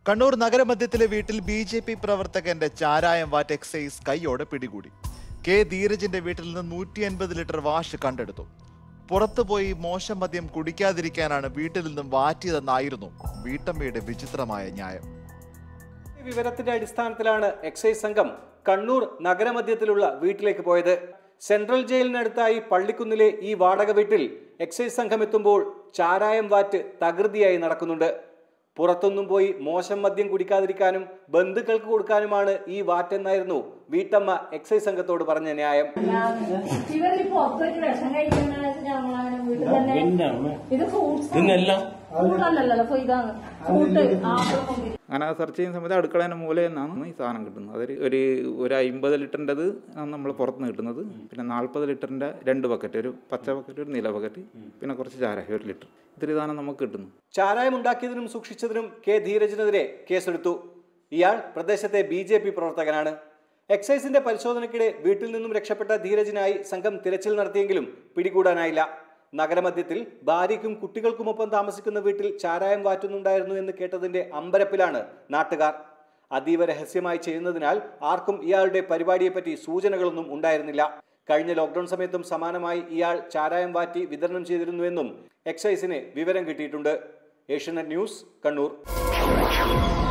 കണ്ണൂർ നഗരമധ്യത്തിലെ വീട്ടിൽ B J P പ്രവർത്തകന്റെ ചാരായം വാറ്റ് excise കൈയോടെ പിടികൂടി കെ ധീരജിന്റെ വീട്ടിൽ നിന്ന് നൂറ്റി അൻപത് ലിറ്റർ വാഷ് കണ്ടെടുത്തു പുറത്തുപോയി മോശം മദ്യം കുടിക്കാതിരിക്കാനാണ് വീട്ടിൽ നിന്നും വാറ്റിയതെന്നായിരുന്നു വീട്ടമ്മയുടെ വിചിത്രമായ ന്യായം വിവരത്തിന്റെ അടിസ്ഥാനത്തിലാണ് എക്സൈസ് സംഘം കണ്ണൂർ നഗരമധ്യത്തിലുള്ള വീട്ടിലേക്ക് പോയത് സെൻട്രൽ ജയിലിനടുത്തായി പള്ളിക്കുന്നിലെ ഈ വാടക വീട്ടിൽ എക്സൈസ് സംഘം എത്തുമ്പോൾ ചാരായം വാറ്റ് തകൃതിയായി നടക്കുന്നുണ്ട് പുറത്തൊന്നും പോയി മോശം മദ്യം കുടിക്കാതിരിക്കാനും ബന്ധുക്കൾക്ക് കൊടുക്കാനുമാണ് ഈ വാറ്റെന്നായിരുന്നു വീട്ടമ്മ എക്സൈസ് സംഘത്തോട് പറഞ്ഞ ന്യായം ഇവരിപ്പോ ഒത്തൊരു വിഷം കഴിക്കുന്ന ഞങ്ങളങ്ങനെ വീട്ടിൽ തന്നെ ഇത് ഫ്രൂട്ട്സ് ഫ്രൂട്ടല്ലല്ലോ അപ്പൊ ഇതാണ് ഫ്രൂട്ട് ആപ്പിൾ മുന്തിരി അങ്ങനെ സെർച്ച് ചെയ്യുന്ന സമയത്ത് അടുക്കളേൻ്റെ മൂലയിൽ നിന്നാണ് ഈ സാധനം കിട്ടുന്നത് അതൊരു ഒരു ഒരു അമ്പത് ലിറ്ററിൻ്റെത് നമ്മൾ പുറത്തുനിന്ന് കിട്ടുന്നത് പിന്നെ നാൽപ്പത് ലിറ്ററിൻ്റെ രണ്ട് ബക്കറ്റ് ഒരു പച്ച ബക്കറ്റ് ഒരു നീല ബക്കറ്റ് പിന്നെ കുറച്ച് ചാരായ ഒരു ലിറ്റർ ഇത്തിരി സാധനം നമുക്ക് കിട്ടുന്നു ചാരായം ഉണ്ടാക്കിയതിനും സൂക്ഷിച്ചതിനും കെ ധീരജിനെതിരെ കേസെടുത്തു ഇയാൾ പ്രദേശത്തെ ബി ജെ പി പ്രവർത്തകനാണ് എക്സൈസിന്റെ പരിശോധനയ്ക്കിടെ വീട്ടിൽ നിന്നും രക്ഷപ്പെട്ട ധീരജിനായി സംഘം തിരച്ചിൽ നടത്തിയെങ്കിലും പിടികൂടാനായില്ല നഗരമധ്യത്തിൽ ഭാര്യയ്ക്കും കുട്ടികൾക്കുമൊപ്പം താമസിക്കുന്ന വീട്ടിൽ ചാരായം വാറ്റുന്നുണ്ടായിരുന്നു എന്ന് കേട്ടതിന്റെ അമ്പരപ്പിലാണ് നാട്ടുകാർ അതീവ രഹസ്യമായി ചെയ്യുന്നതിനാൽ ആർക്കും ഇയാളുടെ പരിപാടിയെപ്പറ്റി സൂചനകളൊന്നും ഉണ്ടായിരുന്നില്ല കഴിഞ്ഞ ലോക്ക്ഡൌൺ സമയത്തും സമാനമായി ഇയാൾ ചാരായം വാറ്റി വിതരണം ചെയ്തിരുന്നുവെന്നും എക്സൈസിന് വിവരം കിട്ടിയിട്ടുണ്ട് ഏഷ്യനെറ്റ് ന്യൂസ് കണ്ണൂർ